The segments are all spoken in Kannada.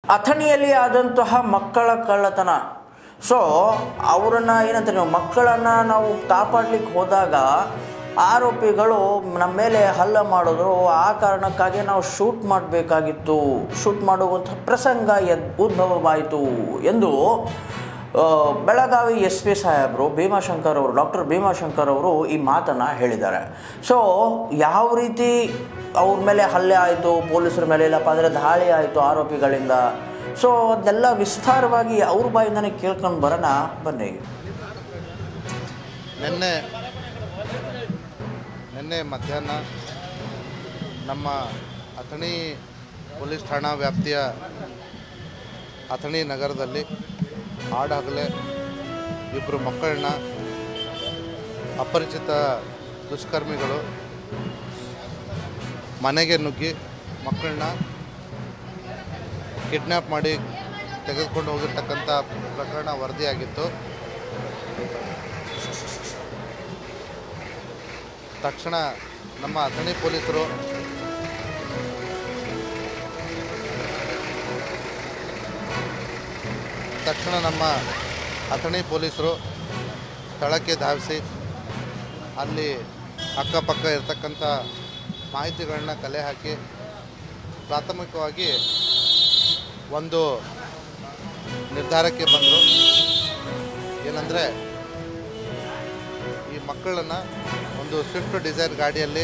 ಅಥಣಿಯಲ್ಲಿ ಆದಂತಹ ಮಕ್ಕಳ ಕಳ್ಳತನ ಸೊ ಅವರನ್ನು ಏನಂತ ನೀವು ಮಕ್ಕಳನ್ನು ನಾವು ಕಾಪಾಡ್ಲಿಕ್ಕೆ ಹೋದಾಗ ಆರೋಪಿಗಳು ನಮ್ಮ ಮೇಲೆ ಹಲ್ಲೆ ಮಾಡಿದ್ರು ಆ ಕಾರಣಕ್ಕಾಗಿ ನಾವು ಶೂಟ್ ಮಾಡಬೇಕಾಗಿತ್ತು ಶೂಟ್ ಮಾಡುವಂಥ ಪ್ರಸಂಗ ಎದ್ ಉದ್ಭವವಾಯಿತು ಎಂದು ಆ, ಬೆಳಗಾವಿ ಎಸ್ ಪಿ ಸಾಹೇಬರು ಭೀಮಾಶಂಕರ್ ಅವರು ಡಾಕ್ಟರ್ ಭೀಮಾಶಂಕರ್ ಅವರು ಈ ಮಾತನ್ನು ಹೇಳಿದ್ದಾರೆ ಸೊ ಯಾವ ರೀತಿ ಅವ್ರ ಮೇಲೆ ಹಲ್ಲೆ ಆಯಿತು ಪೊಲೀಸರ ಮೇಲೆ ಇಲ್ಲಪ್ಪ ಅಂದರೆ ದಾಳಿ ಆಯಿತು ಆರೋಪಿಗಳಿಂದ ಸೊ ಅದನ್ನೆಲ್ಲ ವಿಸ್ತಾರವಾಗಿ ಅವ್ರ ಬಾಯಿಂದನೇ ಕೇಳ್ಕೊಂಡು ಬರೋಣ ಬನ್ನಿ ನಿನ್ನೆ ನಿನ್ನೆ ಮಧ್ಯಾಹ್ನ ನಮ್ಮ ಅಥಣಿ ಪೊಲೀಸ್ ಠಾಣಾ ವ್ಯಾಪ್ತಿಯ ಅಥಣಿ ನಗರದಲ್ಲಿ ಆಡಹಗಲೇ ಇಬ್ಬರು ಮಕ್ಕಳನ್ನ ಅಪರಿಚಿತ ದುಷ್ಕರ್ಮಿಗಳು ಮನೆಗೆ ನುಗ್ಗಿ ಮಕ್ಕಳನ್ನ ಕಿಡ್ನ್ಯಾಪ್ ಮಾಡಿ ತೆಗೆದುಕೊಂಡು ಹೋಗಿರ್ತಕ್ಕಂಥ ಪ್ರಕರಣ ವರದಿಯಾಗಿತ್ತು ತಕ್ಷಣ ನಮ್ಮ ಅಥಣಿ ಪೊಲೀಸರು ತಕ್ಷಣ ನಮ್ಮ ಅಥಣಿ ಪೊಲೀಸರು ಸ್ಥಳಕ್ಕೆ ಧಾವಿಸಿ ಅಲ್ಲಿ ಅಕ್ಕಪಕ್ಕ ಇರತಕ್ಕಂಥ ಮಾಹಿತಿಗಳನ್ನ ಕಲೆ ಹಾಕಿ ಪ್ರಾಥಮಿಕವಾಗಿ ಒಂದು ನಿರ್ಧಾರಕ್ಕೆ ಬಂದರು ಏನಂದರೆ ಈ ಮಕ್ಕಳನ್ನು ಒಂದು ಸ್ವಿಫ್ಟ್ ಡಿಸೈರ್ ಗಾಡಿಯಲ್ಲಿ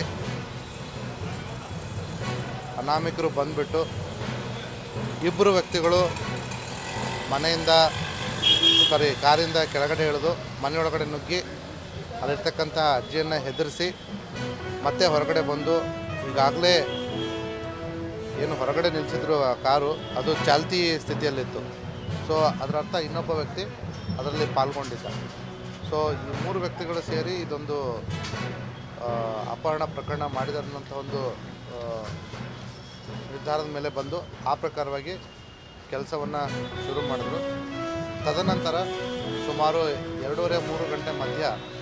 ಅನಾಮಿಕರು ಬಂದುಬಿಟ್ಟು ಇಬ್ಬರು ವ್ಯಕ್ತಿಗಳು ಮನೆಯಿಂದ ಸಾರಿ ಕಾರಿಂದ ಕೆಳಗಡೆ ಇಳಿದು ಮನೆಯೊಳಗಡೆ ನುಗ್ಗಿ ಅಲ್ಲಿರ್ತಕ್ಕಂಥ ಅಜ್ಜಿಯನ್ನು ಹೆದರಿಸಿ ಮತ್ತೆ ಹೊರಗಡೆ ಬಂದು ಈಗಾಗಲೇ ಏನು ಹೊರಗಡೆ ನಿಲ್ಲಿಸಿದ್ರು ಆ ಕಾರು ಅದು ಚಾಲ್ತಿ ಸ್ಥಿತಿಯಲ್ಲಿತ್ತು ಸೊ ಅದರ ಅರ್ಥ ಇನ್ನೊಬ್ಬ ವ್ಯಕ್ತಿ ಅದರಲ್ಲಿ ಪಾಲ್ಗೊಂಡಿದ್ದ ಸೊ ಈ ಮೂರು ವ್ಯಕ್ತಿಗಳು ಸೇರಿ ಇದೊಂದು ಆ, ಅಪಹರಣ ಪ್ರಕರಣ ಮಾಡಿದಂಥ ಒಂದು ಆ, ನಿರ್ಧಾರದ ಮೇಲೆ ಬಂದು ಆ ಪ್ರಕಾರವಾಗಿ ಕೆಲಸವನ್ನು ಶುರು ಮಾಡಿದ್ರು ತದನಂತರ ಸುಮಾರು ಎರಡೂವರೆ ಮೂರು ಗಂಟೆ ಮಧ್ಯ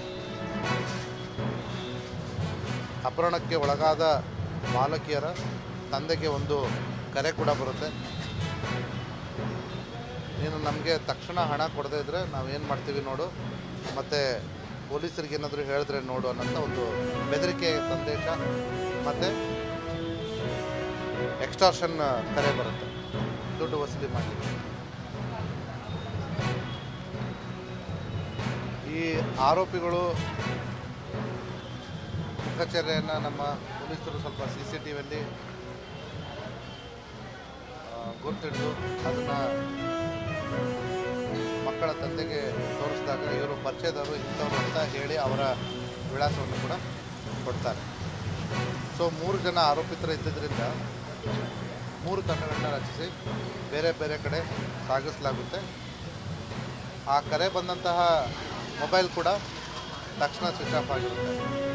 ಅಪಹರಣಕ್ಕೆ ಒಳಗಾದ ಬಾಲಕಿಯರ ತಂದೆಗೆ ಒಂದು ಕರೆ ಕೂಡ ಬರುತ್ತೆ ನೀನು ನಮಗೆ ತಕ್ಷಣ ಹಣ ಕೊಡದೇ ಇದ್ದರೆ ನಾವೇನು ಮಾಡ್ತೀವಿ ನೋಡು ಮತ್ತು ಪೊಲೀಸರಿಗೆ ಏನಾದರೂ ಹೇಳಿದ್ರೆ ನೋಡು ಅನ್ನೋಂಥ ಒಂದು ಬೆದರಿಕೆ ಸಂದೇಶ ಮತ್ತು ಎಕ್ಸ್ಟಾರ್ಷನ್ ಕರೆ ಬರುತ್ತೆ ದುಡ್ಡು ವಸೂಲಿ ಮಾಡಿ ಈ ಆರೋಪಿಗಳು ಮುಖಚರ್ಯೆಯನ್ನು ನಮ್ಮ ಪೊಲೀಸರು ಸ್ವಲ್ಪ ಸಿ ಸಿ ಟಿ ವಿಯಲ್ಲಿ ಗುರ್ತಿಡಿದು ಅದನ್ನು ಮಕ್ಕಳ ತಂದೆಗೆ ತೋರಿಸಿದಾಗ ಇವರು ಪರಿಚಯದವರು ಇಂಥವ್ರು ಅಂತ ಹೇಳಿ ಅವರ ವಿಳಾಸವನ್ನು ಕೂಡ ಕೊಡ್ತಾರೆ ಸೊ ಮೂರು ಜನ ಆರೋಪಿತರು ಇದ್ದಿದ್ದರಿಂದ ಮೂರು ತಂಡಗಳನ್ನ ರಚಿಸಿ ಬೇರೆ ಬೇರೆ ಕಡೆ ಸಾಗಿಸಲಾಗುತ್ತೆ ಆ ಕರೆ ಬಂದಂತಹ ಮೊಬೈಲ್ ಕೂಡ ತಕ್ಷಣ ಸ್ವಿಚ್ ಆಫ್ ಆಗಿರುತ್ತೆ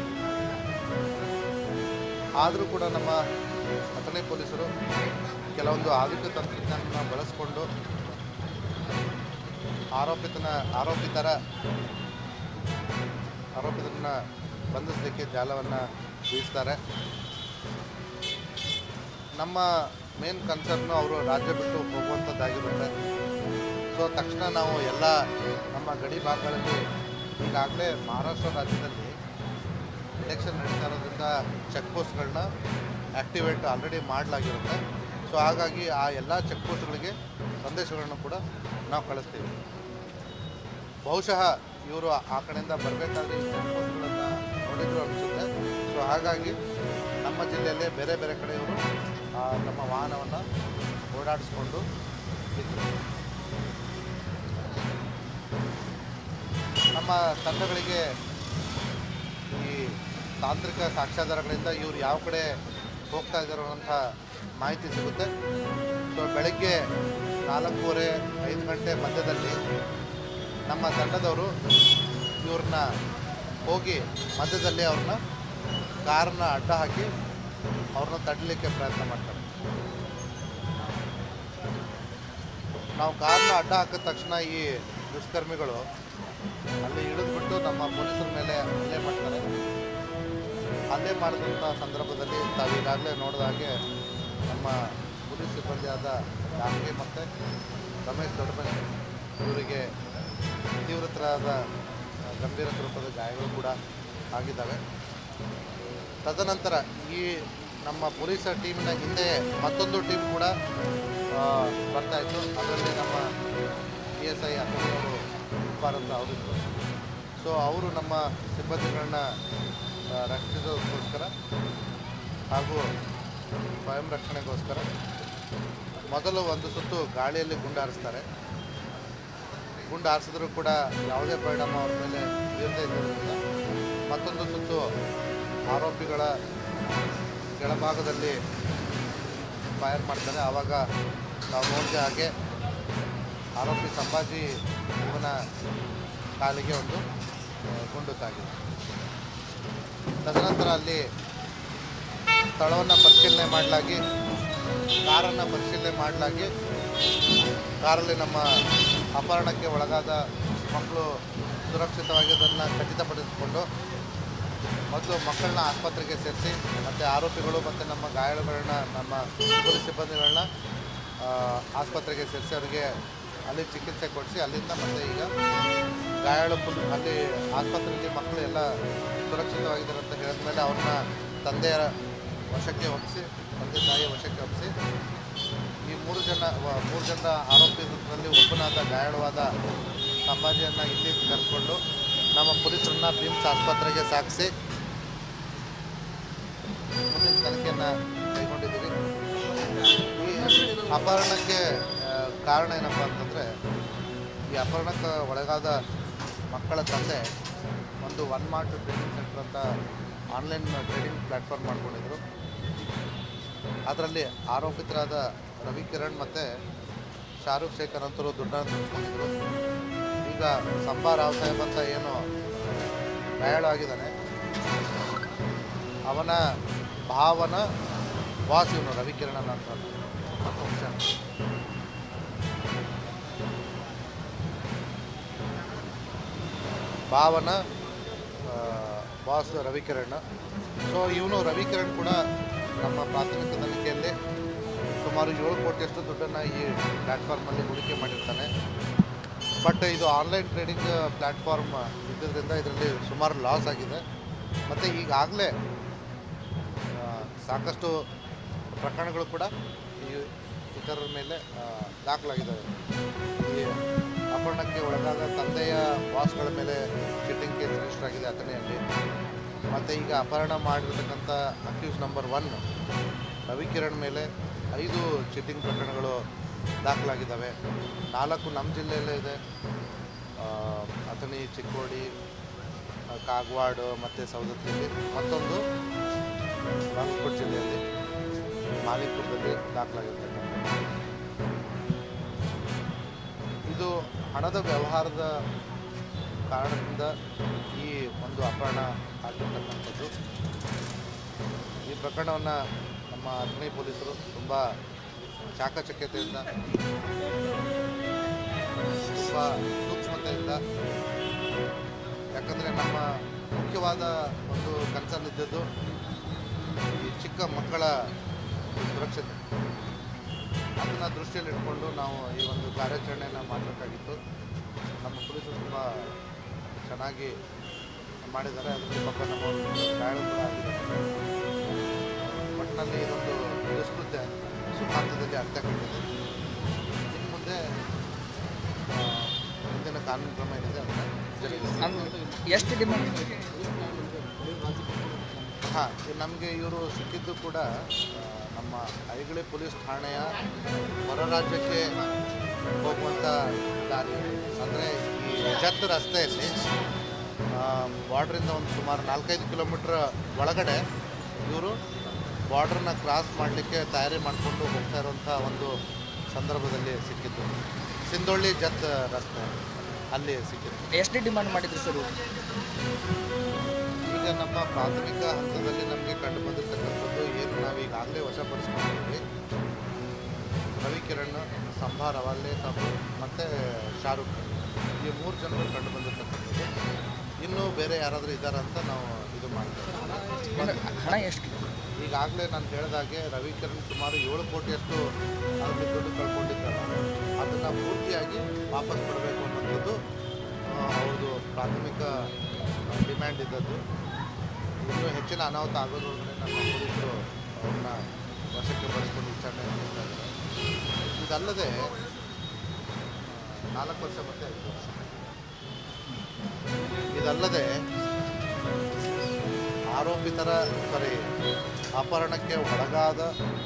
ಆದರೂ ಕೂಡ ನಮ್ಮ ಅಥಣಿ ಪೊಲೀಸರು ಕೆಲವೊಂದು ಆಧುನಿಕ ತಂತ್ರಜ್ಞಾನನ ಬಳಸಿಕೊಂಡು ಆರೋಪಿತನ ಆರೋಪಿತರ ಆರೋಪಿತರನ್ನ ಬಂಧಿಸಲಿಕ್ಕೆ ಜಾಲವನ್ನು ಬೀಸ್ತಾರೆ ನಮ್ಮ ಮೇನ್ ಕನ್ಸರ್ನು ಅವರು ರಾಜ್ಯ ಬಿಟ್ಟು ಹೋಗುವಂಥದ್ದಾಗಿರುತ್ತೆ ಸೊ ತಕ್ಷಣ ನಾವು ಎಲ್ಲ ನಮ್ಮ ಗಡಿ ಭಾಗಗಳಲ್ಲಿ ಈಗಾಗಲೇ ಮಹಾರಾಷ್ಟ್ರ ರಾಜ್ಯದಲ್ಲಿ ಎಲೆಕ್ಷನ್ ನಡೀತಾ ಇರೋದ್ರಿಂದ ಚೆಕ್ ಪೋಸ್ಟ್ಗಳನ್ನ ಆ್ಯಕ್ಟಿವೇಟ್ ಆಲ್ರೆಡಿ ಮಾಡಲಾಗಿರುತ್ತೆ ಸೊ ಹಾಗಾಗಿ ಆ ಎಲ್ಲ ಚೆಕ್ ಪೋಸ್ಟ್ಗಳಿಗೆ ಸಂದೇಶಗಳನ್ನು ಕೂಡ ನಾವು ಕಳಿಸ್ತೀವಿ ಬಹುಶಃ ಇವರು ಆ ಕಡೆಯಿಂದ ಬರಬೇಕಾದ್ರೆ ಈ ಚೆಕ್ ಪೋಸ್ಟ್ಗಳನ್ನು ನೋಡಿದ್ರು ಅನಿಸುತ್ತೆ ಸೊ ಹಾಗಾಗಿ ನಮ್ಮ ಜಿಲ್ಲೆಯಲ್ಲೇ ಬೇರೆ ಬೇರೆ ಕಡೆ ಇವರು ಆ, ನಮ್ಮ ವಾಹನವನ್ನು ಓಡಾಡಿಸ್ಕೊಂಡು ಇದ್ರು ನಮ್ಮ ತಂಡಗಳಿಗೆ ಈ ತಾಂತ್ರಿಕ ಸಾಕ್ಷ್ಯಾಧಾರಗಳಿಂದ ಇವರು ಯಾವ ಕಡೆ ಹೋಗ್ತಾ ಇದ್ದಾರೆ ಅನ್ನೋಂಥ ಮಾಹಿತಿ ಸಿಗುತ್ತೆ ಸೊ ಬೆಳಗ್ಗೆ ನಾಲ್ಕೂವರೆ ಐದು ಗಂಟೆ ಮಧ್ಯದಲ್ಲಿ ನಮ್ಮ ತಂಡದವರು ಇವ್ರನ್ನ ಹೋಗಿ ಮಧ್ಯದಲ್ಲಿ ಅವ್ರನ್ನ ಕಾರನ್ನ ಅಡ್ಡ ಹಾಕಿ ಅವ್ರನ್ನ ತಡಲಿಕ್ಕೆ ಪ್ರಯತ್ನ ಮಾಡ್ತಾರೆ ನಾವು ಕಾರ್ನ ಅಡ್ಡ ಹಾಕಿದ ತಕ್ಷಣ ಈ ದುಷ್ಕರ್ಮಿಗಳು ಅಲ್ಲಿ ಇಳಿದ್ಬಿಟ್ಟು ನಮ್ಮ ಪೊಲೀಸರ ಮೇಲೆ ಹಲ್ಲೆ ಮಾಡ್ತಾರೆ ಹಲ್ಲೆ ಮಾಡಿದಂಥ ಸಂದರ್ಭದಲ್ಲಿ ತಾವು ಈಗಾಗಲೇ ನೋಡಿದ ಹಾಗೆ ನಮ್ಮ ಪೊಲೀಸ್ ಸಿಬ್ಬಂದಿಯಾದ ದಾಂಗೆ ಮತ್ತು ರಮೇಶ್ ದೊಡ್ಡಮನೆ ಇವರಿಗೆ ತೀವ್ರತರಾದ ಆ, ಗಂಭೀರ ಸ್ವರೂಪದ ಗಾಯಗಳು ಕೂಡ ಆಗಿದ್ದಾವೆ ತದನಂತರ ಈ ನಮ್ಮ ಪೊಲೀಸ್ ಟೀಮಿನ ಹಿಂದೆ ಮತ್ತೊಂದು ಟೀಮ್ ಕೂಡ ಆ, ಬರ್ತಾ ಇತ್ತು ಅದರಲ್ಲಿ ನಮ್ಮ ಪಿ ಎಸ್ ಐ ಅತನಿ ಅವರು ಉಪ್ಪಾರ್ ಅಂತ ಅವರಿದ್ದರು ಸೊ ಅವರು ನಮ್ಮ ಸಿಬ್ಬಂದಿಗಳನ್ನ ಆ, ರಕ್ಷಿಸೋದಕ್ಕೋಸ್ಕರ ಹಾಗೂ ಸ್ವಯಂ ರಕ್ಷಣೆಗೋಸ್ಕರ ಮೊದಲು ಒಂದು ಸುತ್ತು ಗಾಳಿಯಲ್ಲಿ ಗುಂಡು ಹಾರಿಸ್ತಾರೆ ಗುಂಡು ಹಾರಿಸಿದ್ರು ಕೂಡ ಯಾವುದೇ ಪರಿಣಾಮ ಅವ್ರ ಮೇಲೆ ಬೀರದೇ ಇದ್ದರಿಂದ ಮತ್ತೊಂದು ಸುತ್ತು ಆರೋಪಿಗಳ ಕೆಳಭಾಗದಲ್ಲಿ ಫೈರ್ ಮಾಡ್ತಾರೆ ಆವಾಗ ನಾವು ನೋಡಿದ ಹಾಗೆ ಆರೋಪಿ ಸಂಭಾಜಿ ಇವನ ಕಾಲಿಗೆ ಒಂದು ಆ, ಗುಂಡು ತಾಗಿದೆ ತದನಂತರ ಅಲ್ಲಿ ಸ್ಥಳವನ್ನು ಪರಿಶೀಲನೆ ಮಾಡಲಾಗಿ ಕಾರನ್ನು ಪರಿಶೀಲನೆ ಮಾಡಲಾಗಿ ಕಾರಲ್ಲಿ ನಮ್ಮ ಅಪಹರಣಕ್ಕೆ ಒಳಗಾದ ಮಕ್ಕಳು ಸುರಕ್ಷಿತವಾಗಿದ್ದನ್ನು ಖಚಿತಪಡಿಸಿಕೊಂಡು ಮೊದಲು ಮಕ್ಕಳನ್ನ ಆಸ್ಪತ್ರೆಗೆ ಸೇರಿಸಿ ಮತ್ತು ಆರೋಪಿಗಳು ಮತ್ತು ನಮ್ಮ ಗಾಯಾಳುಗಳನ್ನ ನಮ್ಮ ಪೊಲೀಸ್ ಸಿಬ್ಬಂದಿಗಳನ್ನ ಆ, ಆಸ್ಪತ್ರೆಗೆ ಸೇರಿಸಿ ಅವರಿಗೆ ಅಲ್ಲಿ ಚಿಕಿತ್ಸೆ ಕೊಡಿಸಿ ಅಲ್ಲಿಂದ ಮತ್ತೆ ಈಗ ಗಾಯಾಳು ಫುಲ್ ಅಲ್ಲಿ ಆಸ್ಪತ್ರೆಯಲ್ಲಿ ಮಕ್ಕಳು ಎಲ್ಲ ಸುರಕ್ಷಿತವಾಗಿದ್ದಾರೆ ಅಂತ ಹೇಳಿದ ಮೇಲೆ ಅವ್ರನ್ನ ತಂದೆಯ ವಶಕ್ಕೆ ಒಪ್ಪಿಸಿ ತಂದೆ ತಾಯಿಯ ವಶಕ್ಕೆ ಒಪ್ಪಿಸಿ ಈ ಮೂರು ಜನ ವ- ಮೂರು ಜನ ಆರೋಪಿಗಳಲ್ಲಿ ಒಬ್ಬನಾದ ಗಾಯಾಳುವಾದ ಸಂಭಾಜಿಯನ್ನು ಇಲ್ಲಿ ಕರೆದುಕೊಂಡು ನಮ್ಮ ಪೊಲೀಸರನ್ನ ಬಿಮ್ಸ್ ಆಸ್ಪತ್ರೆಗೆ ಸಾಗಿಸಿ ಮುಂದಿನ ತನಿಖೆಯನ್ನು ಕೈಗೊಂಡಿದ್ದೀವಿ ಈ ಅಪಹರಣಕ್ಕೆ ಆ, ಕಾರಣ ಏನಪ್ಪ ಅಂತಂದರೆ ಈ ಅಪಹರಣಕ್ಕೆ ಒಳಗಾದ ಮಕ್ಕಳ ತಂದೆ ಒಂದು ಒನ್ ಮಾರ್ಟ್ ಟ್ರೇಡಿಂಗ್ ಸೆಂಟರ್ ಅಂತ ಆನ್ಲೈನ್ ಟ್ರೇಡಿಂಗ್ ಪ್ಲ್ಯಾಟ್ಫಾರ್ಮ್ ಮಾಡ್ಕೊಂಡಿದ್ರು ಅದರಲ್ಲಿ ಆರೋಪಿತರಾದ ರವಿ ಕಿರಣ್ ಮತ್ತು ಶಾರುಖ್ ಶೇಖ್ ಅನಂತರು ದುಡ್ಡನ್ನು ತುಂಬಿಕೊಂಡಿದ್ರು ಈಗ ಸಂಬಾ ರಾವ್ ಸಾಹೇಬ್ ಅಂತ ಏನು ಗಾಯಾಳು ಆಗಿದ್ದಾನೆ ಅವನ ಭಾವನ ಬಾಸ್ ಇವನು ರವಿಕಿರಣ್ ಅಂತ ವಂಶ. ಭಾವನ ಆ, ಬಾಸ್ ರವಿಕಿರಣ್ ಸೊ ಇವನು ರವಿಕಿರಣ್ ಕೂಡ ನಮ್ಮ ಪ್ರಾಥಮಿಕ ತನಿಖೆಯಲ್ಲಿ ಸುಮಾರು ಏಳು ಕೋಟಿಯಷ್ಟು ದುಡ್ಡನ್ನು ಈ ಪ್ಲ್ಯಾಟ್ಫಾರ್ಮಲ್ಲಿ ಹೂಡಿಕೆ ಮಾಡಿರ್ತಾನೆ ಬಟ್ ಇದು ಆನ್ಲೈನ್ ಟ್ರೇಡಿಂಗ್ ಪ್ಲ್ಯಾಟ್ಫಾರ್ಮ್ ಇದ್ದಿದ್ದರಿಂದ ಇದರಲ್ಲಿ ಸುಮಾರು ಲಾಸ್ ಆಗಿದೆ ಮತ್ತು ಈಗಾಗಲೇ ಸಾಕಷ್ಟು ಪ್ರಕರಣಗಳು ಕೂಡ ಈ ಇತರರ ಮೇಲೆ ಆ, ದಾಖಲಾಗಿದ್ದಾವೆ ಈ ಅಪಹರಣಕ್ಕೆ ಒಳಗಾದ ತಂದೆಯ ಬಾಸ್ಗಳ ಮೇಲೆ ಚಿಟ್ಟಿಂಗ್ ಕೇಸ್ ರಿಜಿಸ್ಟರ್ ಆಗಿದೆ ಅಥಣಿಯಲ್ಲಿ ಮತ್ತು ಈಗ ಅಪಹರಣ ಮಾಡಿರ್ತಕ್ಕಂಥ ಅಕ್ಯೂಸ್ ನಂಬರ್ ಒನ್ ರವಿಕಿರಣ್ ಮೇಲೆ ಐದು ಚಿಟ್ಟಿಂಗ್ ಪ್ರಕರಣಗಳು ದಾಖಲಾಗಿದ್ದಾವೆ ನಾಲ್ಕು ನಮ್ಮ ಜಿಲ್ಲೆಯಲ್ಲೇ ಇದೆ ಆ, ಅಥಣಿ ಚಿಕ್ಕೋಡಿ ಆ, ಕಾಗವಾಡ ಮತ್ತು ಸವದತ್ತಿಯಲ್ಲಿ ಮತ್ತೊಂದು ಬಾಗಲಕೋಟೆ ಜಿಲ್ಲೆಯಲ್ಲಿ ಮಾಲಿಕಪುರದಲ್ಲಿ ದಾಖಲಾಗಿರ್ತಕ್ಕಂಥ ಇದು ಹಣದ ವ್ಯವಹಾರದ ಕಾರಣದಿಂದ ಈ ಒಂದು ಅಪಹರಣ ಆಗಿರ್ತಕ್ಕಂಥದ್ದು ಈ ಪ್ರಕರಣವನ್ನು ನಮ್ಮ ಅಥಣಿ ಪೊಲೀಸರು ತುಂಬ ಚಾಕಚಕ್ಯತೆಯಿಂದ ತುಂಬ ಸೂಕ್ಷ್ಮತೆಯಿಂದ ಯಾಕಂದರೆ ನಮ್ಮ ಮುಖ್ಯವಾದ ಒಂದು ಕನ್ಸರ್ನ್ ಇದ್ದದ್ದು ಈ ಚಿಕ್ಕ ಮಕ್ಕಳ ಸುರಕ್ಷತೆ ಅದನ್ನು ದೃಷ್ಟಿಯಲ್ಲಿ ಇಟ್ಕೊಂಡು ನಾವು ಈ ಒಂದು ಕಾರ್ಯಾಚರಣೆಯನ್ನು ಮಾಡಬೇಕಾಗಿತ್ತು ನಮ್ಮ ಪೊಲೀಸರು ತುಂಬ ಚೆನ್ನಾಗಿ ಮಾಡಿದ್ದಾರೆ ಅದರಲ್ಲಿ ಪಾಪ ನಮ್ಮ ಗಾಯಾಳು ಕೂಡ ಆಗಿದ್ದಾರೆ ಒಟ್ಟಿನಲ್ಲಿ ಇದೊಂದು ದುಷ್ಕೃತ್ಯ ಸುಖಾಂತದಲ್ಲಿ ಅರ್ಥ ಕಂಡಿದೆ ಇನ್ನು ಮುಂದೆ ಆ, ಮುಂದಿನ ಕಾನೂನು ಕ್ರಮ ಏನಿದೆ ಅದನ್ನು ಜರುಗಿಸಿ ಎಷ್ಟು ಡಿಮಾಂಡ್ ಹಾಂ ನಮಗೆ ಇವರು ಸಿಕ್ಕಿದ್ದು ಕೂಡ ಆ, ನಮ್ಮ ಐಗಳಿ ಪೊಲೀಸ್ ಠಾಣೆಯ ಹೊರ ರಾಜ್ಯಕ್ಕೆ ಹೋಗುವಂಥ ದಾರಿ ಅಂದರೆ ಈ ಜತ್ ರಸ್ತೆಯಲ್ಲಿ ಬಾರ್ಡ್ರಿಂದ ಒಂದು ಸುಮಾರು ನಾಲ್ಕೈದು ಕಿಲೋಮೀಟ್ರ್ ಒಳಗಡೆ ಇವರು ಬಾರ್ಡ್ರನ್ನ ಕ್ರಾಸ್ ಮಾಡಲಿಕ್ಕೆ ತಯಾರಿ ಮಾಡಿಕೊಂಡು ಹೋಗ್ತಾ ಇರುವಂಥ ಒಂದು ಸಂದರ್ಭದಲ್ಲಿ ಸಿಕ್ಕಿದ್ದು ಸಿಂದೊಳ್ಳಿ ಜತ್ ರಸ್ತೆ ಅಲ್ಲಿ ಸಿಕ್ಕಿದ್ದು ಎಷ್ಟು ಡಿಮಾಂಡ್ ಮಾಡಿದ್ರು ಸರ್ ಈಗ ನಮ್ಮ ಪ್ರಾಥಮಿಕ ಹಂತದಲ್ಲಿ ನಮಗೆ ಕಂಡು ಬಂದಿರತಕ್ಕಂಥದ್ದು ಏನು ನಾವು ಈಗಾಗಲೇ ವಶಪಡಿಸ್ಕೊಂಡಿದ್ವಿ ರವಿ ಕಿರಣ್ ಸಂಭಾ ರವಾಲೆ ಸಾಬು ಮತ್ತು ಶಾರುಖ್ ಈ ಮೂರು ಜನರು ಕಂಡು ಬಂದಿರತಕ್ಕಂಥದ್ದು ಇನ್ನೂ ಬೇರೆ ಯಾರಾದರೂ ಇದ್ದಾರಾ ಅಂತ ನಾವು ಇದು ಮಾಡ್ತೇವೆ ಹಣ ಎಷ್ಟು ಈಗಾಗಲೇ ನಾನು ಹೇಳಿದಾಗೆ ರವಿಕಿರಣ್ ಸುಮಾರು ಏಳು ಕೋಟಿಯಷ್ಟು ಅದರಲ್ಲಿ ದುಡ್ಡು ಕಳ್ಕೊಂಡಿದ್ದಾರೆ ಅದನ್ನು ಪೂರ್ತಿಯಾಗಿ ವಾಪಸ್ ಕೊಡಬೇಕು ಅನ್ನೋಂಥದ್ದು ಆ, ಅವ್ರದ್ದು ಪ್ರಾಥಮಿಕ ಡಿಮ್ಯಾಂಡ್ ಇದ್ದದ್ದು ಇನ್ನೂ ಹೆಚ್ಚಿನ ಅನಾಹುತ ಆಗೋದ್ರೊಳಗಡೆ ನಮ್ಮ ಪೊಲೀಸರು ಅವ್ರನ್ನ ವಶಕ್ಕೆ ಬಳಸ್ಕೊಂಡು ವಿಚಾರಣೆ ನಡೆಸ್ತಾ ಇದ್ದಾರೆ ಇದಲ್ಲದೆ ಆ, ನಾಲ್ಕು ವರ್ಷ ಮತ್ತೆ ಐದು ವರ್ಷ ಇದಲ್ಲದೆ ಆರೋಪಿತರ ಸಾರಿ ಅಪಹರಣಕ್ಕೆ ಒಳಗಾದ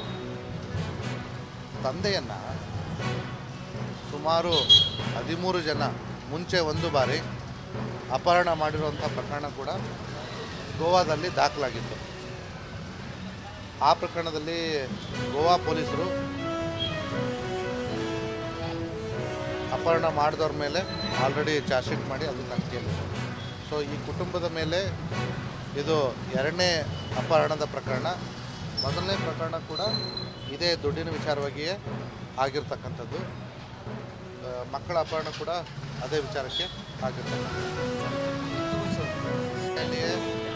ತಂದೆಯನ್ನು ಸುಮಾರು ಹದಿಮೂರು ಜನ ಮುಂಚೆ ಒಂದು ಬಾರಿ ಅಪಹರಣ ಮಾಡಿರುವಂಥ ಪ್ರಕರಣ ಕೂಡ ಗೋವಾದಲ್ಲಿ ದಾಖಲಾಗಿತ್ತು ಆ ಪ್ರಕರಣದಲ್ಲಿ ಗೋವಾ ಪೊಲೀಸರು ಅಪಹರಣ ಮಾಡಿದವ್ರ ಮೇಲೆ ಆಲ್ರೆಡಿ ಚಾರ್ಜ್ ಶೀಟ್ ಮಾಡಿ ಅದು ತನಿಖೆಯಲ್ಲಿದೆ ಸೊ ಈ ಕುಟುಂಬದ ಮೇಲೆ ಇದು ಎರಡನೇ ಅಪಹರಣದ ಪ್ರಕರಣ ಮೊದಲನೇ ಪ್ರಕರಣ ಕೂಡ ಇದೇ ದುಡ್ಡಿನ ವಿಚಾರವಾಗಿಯೇ ಆಗಿರ್ತಕ್ಕಂಥದ್ದು ಆ, ಮಕ್ಕಳ ಅಪಹರಣ ಕೂಡ ಅದೇ ವಿಚಾರಕ್ಕೆ ಆಗಿರ್ತಕ್ಕಂಥದ್ದು ಅಲ್ಲಿಯೇ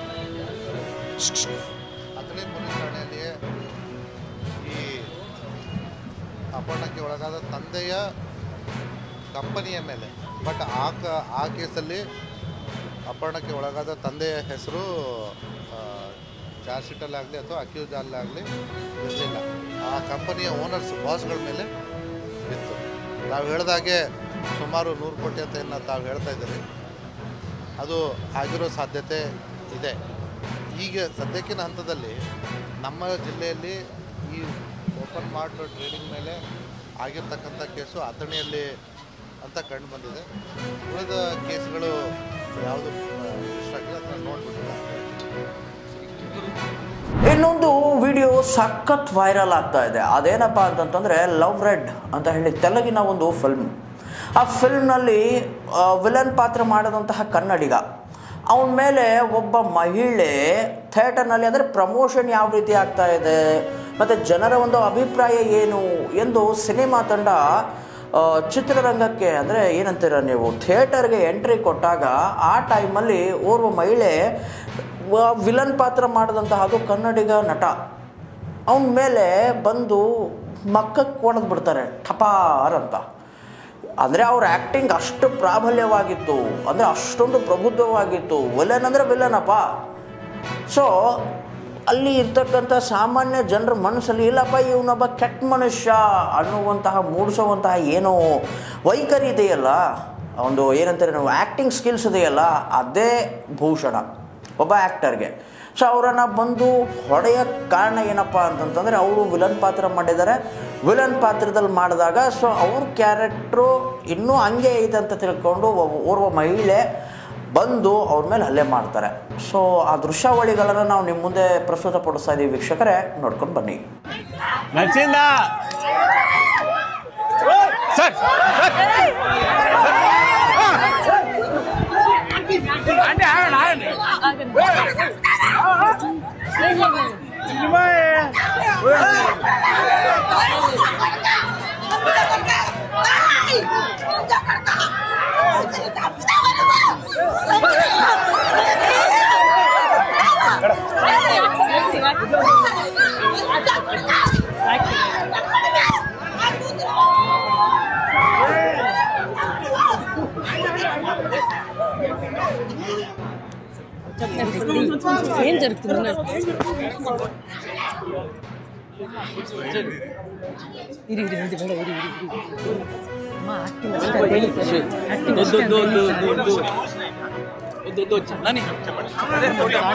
ಅಥಣಿ ಪೊಲೀಸ್ ಠಾಣೆಯಲ್ಲಿಯೇ ಈ ಅಪಹರಣಕ್ಕೆ ಒಳಗಾದ ತಂದೆಯ ಕಂಪನಿಯ ಮೇಲೆ ಬಟ್ ಆ ಕ ಆ ಕೇಸಲ್ಲಿ ಅಪಹರಣಕ್ಕೆ ಒಳಗಾದ ತಂದೆಯ ಹೆಸರು ಚಾರ್ಜ್ ಶೀಟಲ್ಲಾಗಲಿ ಅಥವಾ ಅಕ್ಯೂಸಲ್ಲಾಗಲಿ ಇರಲಿಲ್ಲ ಆ ಕಂಪನಿಯ ಓನರ್ಸ್ ಬಾಸ್ಗಳ ಮೇಲೆ ಇತ್ತು ತಾವು ಹೇಳ್ದಾಗೆ ಸುಮಾರು ನೂರು ಕೋಟಿ ಅಂತ ಏನು ತಾವು ಹೇಳ್ತಾ ಇದ್ದೀರಿ ಅದು ಆಗಿರೋ ಸಾಧ್ಯತೆ ಇದೆ ಈಗ ಸದ್ಯಕ್ಕಿನ ಹಂತದಲ್ಲಿ ನಮ್ಮ ಜಿಲ್ಲೆಯಲ್ಲಿ ಈ ಓಪನ್ ಮಾರ್ಟ್ ಟ್ರೇಡಿಂಗ್ ಮೇಲೆ ಆಗಿರ್ತಕ್ಕಂಥ ಕೇಸು ಅಥಣಿಯಲ್ಲಿ ಅಂತ ಕಂಡು ಬಂದಿದೆ ಉಳಿದ ಕೇಸ್ಗಳು ಯಾವುದು ಇಷ್ಟಾಗಿಲ್ಲ ಅದನ್ನು ನೋಡ್ಬಿಟ್ಟಿಲ್ಲ ಇನ್ನೊಂದು ವಿಡಿಯೋ ಸಖತ್ ವೈರಲ್ ಆಗ್ತಾ ಇದೆ ಅದೇನಪ್ಪ ಅಂತಂತಂದರೆ ಲವ್ ರೆಡ್ ಅಂತ ಹೇಳಿ ತೆಲುಗಿನ ಒಂದು ಫಿಲ್ಮ್ ಆ ಫಿಲ್ಮ್ನಲ್ಲಿ ವಿಲನ್ ಪಾತ್ರ ಮಾಡಿದಂತಹ ಕನ್ನಡಿಗ ಅವನ ಮೇಲೆ ಒಬ್ಬ ಮಹಿಳೆ ಥಿಯೇಟರ್ನಲ್ಲಿ ಅಂದರೆ ಪ್ರಮೋಷನ್ ಯಾವ ರೀತಿ ಆಗ್ತಾ ಇದೆ ಮತ್ತು ಜನರ ಒಂದು ಅಭಿಪ್ರಾಯ ಏನು ಎಂದು ಸಿನಿಮಾ ತಂಡ ಆ, ಚಿತ್ರರಂಗಕ್ಕೆ ಅಂದರೆ ಏನಂತೀರ ನೀವು ಥಿಯೇಟರ್ಗೆ ಎಂಟ್ರಿ ಕೊಟ್ಟಾಗ ಆ ಟೈಮಲ್ಲಿ ಓರ್ವ ಮಹಿಳೆ ವ- ವಿಲನ್ ಪಾತ್ರ ಮಾಡಿದಂತಹ ಅದು ಕನ್ನಡಿಗ ನಟ ಅವನ ಮೇಲೆ ಬಂದು ಮಕ್ಕಕ್ಕೆ ಹೊಡೆದು ಬಿಡ್ತಾರೆ ಠಪಾರ್ ಅಂತ ಅಂದರೆ ಅವ್ರ ಆ್ಯಕ್ಟಿಂಗ್ ಅಷ್ಟು ಪ್ರಾಬಲ್ಯವಾಗಿತ್ತು ಅಂದರೆ ಅಷ್ಟೊಂದು ಪ್ರಬುದ್ಧವಾಗಿತ್ತು ವಿಲನ್ ಅಂದರೆ ವಿಲನಪ್ಪ ಸೊ ಅಲ್ಲಿ ಇರ್ತಕ್ಕಂಥ ಸಾಮಾನ್ಯ ಜನರ ಮನಸ್ಸಲ್ಲಿ ಇಲ್ಲಪ್ಪ ಇವನೊಬ್ಬ ಕೆಟ್ಟ ಮನುಷ್ಯ ಅನ್ನುವಂತಹ ಮೂಡಿಸುವಂತಹ ಏನೋ ವೈಖರಿ ಇದೆಯಲ್ಲ ಒಂದು ಏನಂತಾರೆ ನಾವು ಆ್ಯಕ್ಟಿಂಗ್ ಸ್ಕಿಲ್ಸ್ ಇದೆಯಲ್ಲ ಅದೇ ಭೂಷಣ ಒಬ್ಬ ಆ್ಯಕ್ಟರ್ಗೆ ಸೊ ಅವರನ್ನು ಬಂದು ಹೊಡೆಯೋ ಕಾರಣ ಏನಪ್ಪ ಅಂತಂತಂದರೆ ಅವರು ವಿಲನ್ ಪಾತ್ರ ಮಾಡಿದ್ದಾರೆ ವಿಲನ್ ಪಾತ್ರದಲ್ಲಿ ಮಾಡಿದಾಗ ಸೊ ಅವ್ರ ಕ್ಯಾರೆಕ್ಟ್ರು ಇನ್ನೂ ಹಂಗೆ ಐತೆ ಅಂತ ತಿಳ್ಕೊಂಡು ಒಬ್ಬ- ಓರ್ವ ಮಹಿಳೆ ಬಂದು ಅವ್ರ ಮೇಲೆ ಹಲ್ಲೆ ಮಾಡ್ತಾರೆ ಸೊ ಆ ದೃಶ್ಯಾವಳಿಗಳನ್ನು ನಾವು ನಿಮ್ಮ ಮುಂದೆ ಪ್ರಸ್ತುತಪಡಿಸ್ತಾ ಇದ್ದೀವಿ ವೀಕ್ಷಕರೇ ನೋಡ್ಕೊಂಡು ಬನ್ನಿ నచ్చిందా సార్ అంటే ఆగండి ఆగండి ఏం జరుగుతుంది ఇరి ఇరి ఉంది మేడం ఇరి ఇరి ఇరి అమ్మా యాక్టింగ్ యాక్టింగ్ వద్దు వద్దు వద్దు వద్దు వద్దు వద్దు వద్దు చల్లని